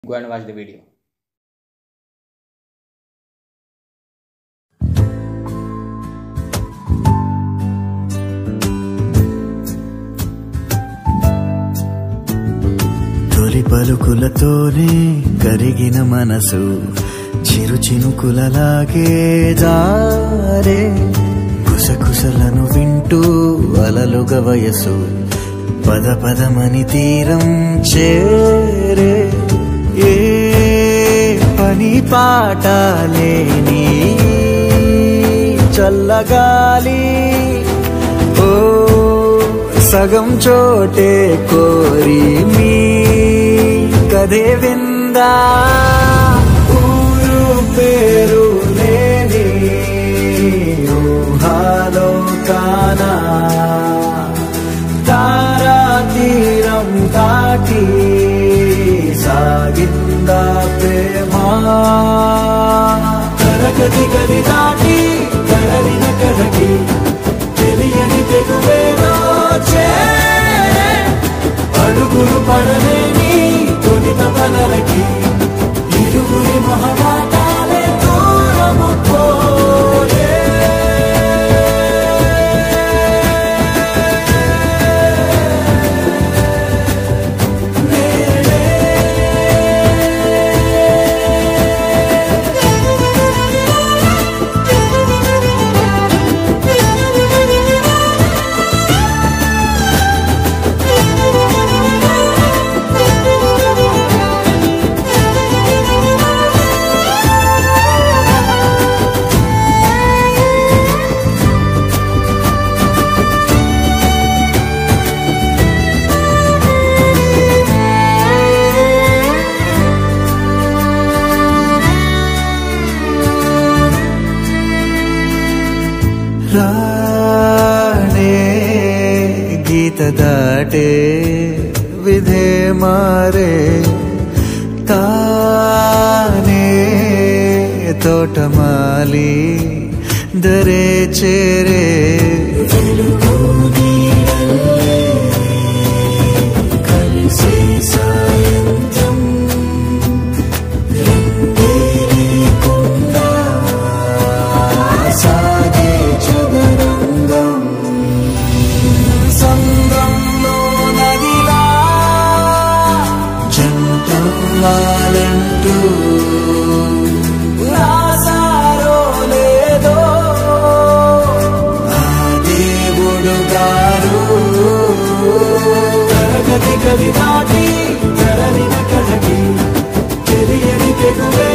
Go and watch the video. తొలి పలుకులతోనే కరిగిన మనసు చిరు చినుకులలాగే జారే కుసకుసలను వింటూ అలలుగ వయసు పద పదమని తీరం చేరే ఏ పని పాట లేని చల్లగాలి ఓ సగం చోటే కోరి మీ కదే విందా ఊరు పేరు లేని ఊహాలో కానా తారా తీరం దాటి సాగిందా ప్రేమ తరగతి గది దాటి కదలిన కదకి తెలియని తెగువేదో చేరే అడుగులు పడలేని తొలిత పదలకి ఇరుగురి మహమాటాలే దూరము పోయే రాణే గీత దాటే విధే మారే తానే తోటమాలి దరే చేరే కలిసి సాయంత్రం సాగే చదరంగం సంద్రంలో నదిలా జంటంలాలంటూ రాసారో లేదో ఆ దేవుడు గారు తరగతి గది దాటి కదలిన కదకి తెలియని తెగువే